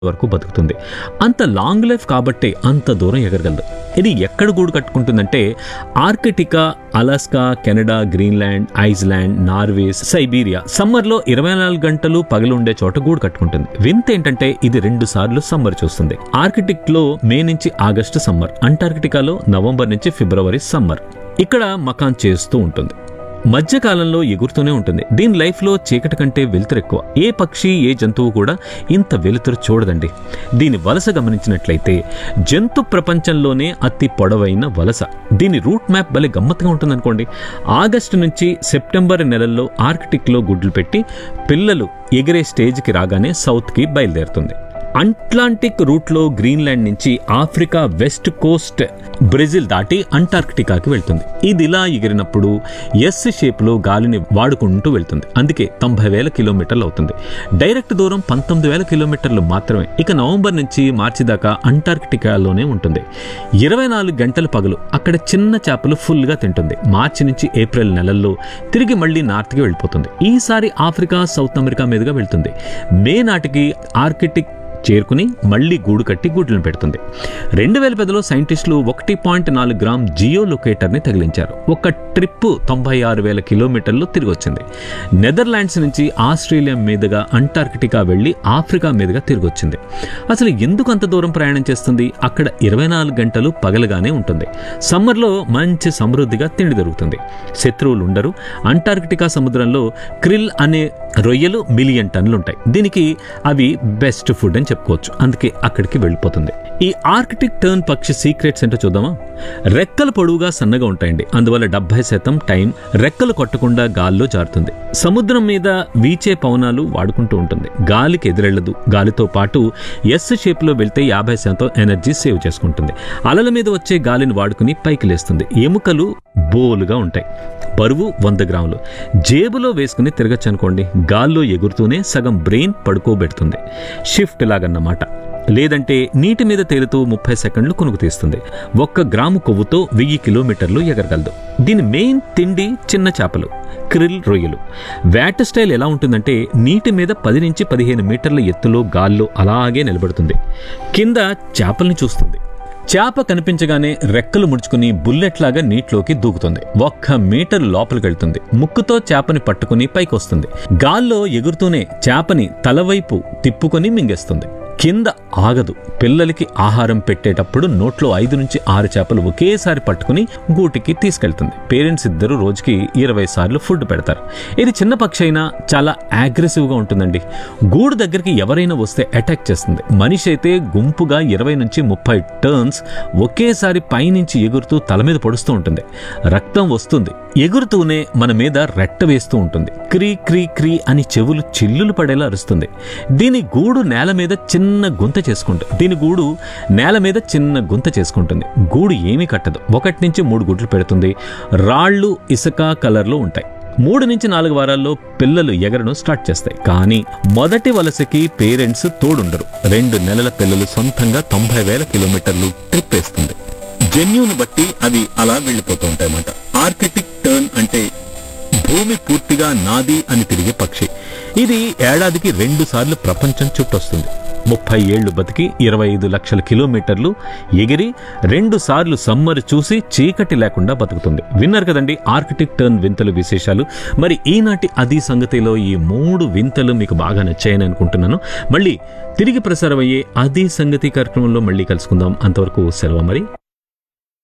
వరకు బతుకుతుంది అంత లాంగ్ లైఫ్ కాబట్టే అంత దూరం ఎగరగలదు ఇది ఎక్కడ గూడు కట్టుకుంటుందంటే ఆర్కిటికా Alaska Canada Greenland Iceland Norway Siberia సమ్మర్లో ఇరవై నాలుగు గంటలు పగలు ఉండే చోట గూడు కట్టుకుంటుంది వింత ఏంటంటే ఇది రెండు సార్లు సమ్మర్ చూస్తుంది ఆర్కిటిక్ లో మే నుంచి ఆగస్టు సమ్మర్ అంటార్కిటికాలో నవంబర్ నుంచి ఫిబ్రవరి సమ్మర్ ఇక్కడ మకాన్ చేస్తూ ఉంటుంది మధ్యకాలంలో ఎగురుతూనే ఉంటుంది దీని లైఫ్లో చీకటి కంటే వెలుతురు ఎక్కువ ఏ పక్షి ఏ జంతువు కూడా ఇంత వెలుతురు చూడదండి దీని వలస గమనించినట్లయితే జంతు ప్రపంచంలోనే అతి పొడవైన వలస దీని రూట్ మ్యాప్ భలే గమ్మత్తుగా ఉంటుందనుకోండి ఆగస్టు నుంచి సెప్టెంబర్ నెలల్లో ఆర్కిటిక్లో గుడ్లు పెట్టి పిల్లలు ఎగిరే స్టేజ్కి రాగానే సౌత్కి బయలుదేరుతుంది అట్లాంటిక్ రూట్లో గ్రీన్లాండ్ నుంచి ఆఫ్రికా వెస్ట్ కోస్ట్ బ్రెజిల్ దాటి అంటార్కిటికాకి వెళ్తుంది ఇది ఇలా ఎగిరినప్పుడు ఎస్ షేప్లో గాలిని వాడుకుంటూ వెళ్తుంది అందుకే తొంభై వేల కిలోమీటర్లు అవుతుంది డైరెక్ట్ దూరం పంతొమ్మిది వేల కిలోమీటర్లు మాత్రమే ఇక నవంబర్ నుంచి మార్చి దాకా అంటార్కిటికాలోనే ఉంటుంది ఇరవై నాలుగు గంటల పగలు అక్కడ చిన్న చేపలు ఫుల్గా తింటుంది మార్చి నుంచి ఏప్రిల్ నెలల్లో తిరిగి మళ్ళీ నార్త్కి వెళ్ళిపోతుంది ఈసారి ఆఫ్రికా సౌత్ అమెరికా మీదుగా వెళ్తుంది మే నాటికి ఆర్కిటిక్ చేరుకుని మళ్ళీ గూడు కట్టి గుడ్లను పెడుతుంది రెండు వేల పదిలో సైంటిస్టులు ఒకటి పాయింట్ నాలుగు గ్రామ్ జియో లొకేటర్ని తగిలించారు ఒక ట్రిప్ తొంభై ఆరు వేల కిలోమీటర్లు తిరిగి వచ్చింది నెదర్లాండ్స్ నుంచి ఆస్ట్రేలియా మీదుగా అంటార్కిటికా వెళ్ళి ఆఫ్రికా మీదుగా తిరిగి వచ్చింది అసలు ఎందుకు అంత దూరం ప్రయాణం చేస్తుంది అక్కడ ఇరవై నాలుగు గంటలు పగలగానే ఉంటుంది సమ్మర్లో మంచి సమృద్ధిగా తిండి దొరుకుతుంది శత్రువులు ఉండరు అంటార్కిటికా సముద్రంలో క్రిల్ అనే రొయ్యలు మిలియన్ టన్నులు ఉంటాయి దీనికి అవి బెస్ట్ ఫుడ్ అని చెప్పుకోవచ్చు అందుకే అక్కడికి వెళ్ళిపోతుంది ఈ ఆర్కిటిక్ టర్న్ పక్షి సీక్రెట్స్ ఏంటో చూద్దామా రెక్కలు పొడవుగా సన్నగా ఉంటాయండి అందువల్ల డెబ్బై శాతం టైం రెక్కలు కొట్టకుండా గాల్లో జారుతుంది సముద్రం మీద వీచే పవనాలు వాడుకుంటూ ఉంటుంది గాలికి ఎదురెళ్లదు గాలితో పాటు ఎస్ షేప్లో వెళ్తే యాభై శాతం ఎనర్జీ సేవ్ చేసుకుంటుంది అలల మీద వచ్చే గాలిని వాడుకుని పైకి లేస్తుంది ఎముకలు బోలుగా ఉంటాయి బరువు వంద గ్రాములు జేబులో వేసుకుని తిరగచ్చు అనుకోండి గాల్లో ఎగురుతూనే సగం బ్రెయిన్ పడుకోబెడుతుంది షిఫ్ట్ లాగన్నమాట లేదంటే నీటి మీద తేలుతూ ముప్పై సెకండ్లు కునుకు తీస్తుంది ఒక్క గ్రాము కొవ్వుతో వెయ్యి కిలోమీటర్లు ఎగరగలదు దీని మెయిన్ తిండి చిన్న చేపలు క్రిల్ రొయ్యలు వేట స్టైల్ ఎలా ఉంటుందంటే నీటి మీద పది నుంచి పదిహేను మీటర్ల ఎత్తులో గాల్లో అలాగే నిలబడుతుంది కింద చేపల్ని చూస్తుంది చేప కనిపించగానే రెక్కలు ముడుచుకుని బుల్లెట్ లాగా నీటిలోకి దూకుతుంది ఒక్క మీటర్ లోపలికి వెళ్తుంది ముక్కుతో చేపని పట్టుకుని పైకి వస్తుంది గాల్లో ఎగురుతూనే చేపని తలవైపు తిప్పుకొని మింగేస్తుంది కింద ఆగదు పిల్లలకి ఆహారం పెట్టేటప్పుడు నోట్లో ఐదు నుంచి ఆరు చేపలు ఒకేసారి పట్టుకుని గూటికి తీసుకెళ్తుంది పేరెంట్స్ ఇద్దరు రోజుకి ఇరవై సార్లు ఫుడ్ పెడతారు ఇది చిన్న పక్షి అయినా చాలా అగ్రెసివ్గా ఉంటుందండి గూడు దగ్గరికి ఎవరైనా వస్తే అటాక్ చేస్తుంది మనిషి అయితే గుంపుగా ఇరవై నుంచి ముప్పై టర్న్స్ ఒకేసారి పైనుంచి ఎగురుతూ తల మీద పొడుస్తూ ఉంటుంది రక్తం వస్తుంది ఎగురుతూనే మన మీద రెట్ట వేస్తూ ఉంటుంది క్రీ క్రీ క్రీ అని చెవులు చిల్లులు పడేలా అరుస్తుంది దీని గూడు నేల మీద చిన్న గుంత చేసుకుంటుంది దీని గూడు నేల మీద చిన్న గుంత చేసుకుంటుంది గూడు ఏమీ కట్టదు ఒకటి నుంచి మూడు గుడ్లు పెడుతుంది రాళ్ళు ఇసుక కలర్లో ఉంటాయి మూడు నుంచి నాలుగు వారాల్లో పిల్లలు ఎగరడం స్టార్ట్ చేస్తాయి కానీ మొదటి వలసకి పేరెంట్స్ తోడుండరు రెండు నెలల పిల్లలు సొంతంగా తొంభై వేల కిలోమీటర్లు ట్రిప్ వేస్తుంది జన్యుని బట్టి అవి అలా వెళ్ళిపోతూ ఉంటాయన్నమాట ఆర్కిటిక్ టర్న్ అంటే భూమి పూర్తిగా నాది అని తిరిగే పక్షి ఇది ఏడాదికి రెండు సార్లు ప్రపంచం చుట్టొస్తుంది ముప్పై ఏళ్లు బతికి ఇరవై ఐదు లక్షల కిలోమీటర్లు ఎగిరి రెండు సార్లు సమ్మర్ చూసి చీకటి లేకుండా బతుకుతుంది విన్నారు కదండి ఆర్కిటిక్ టర్న్ వింతలు విశేషాలు మరి ఈనాటి అది సంగతిలో ఈ మూడు వింతలు మీకు బాగా నచ్చాయని అనుకుంటున్నాను మళ్ళీ తిరిగి ప్రసారం అయ్యే అది సంగతి కార్యక్రమంలో మళ్ళీ కలుసుకుందాం అంతవరకు సెలవు మరి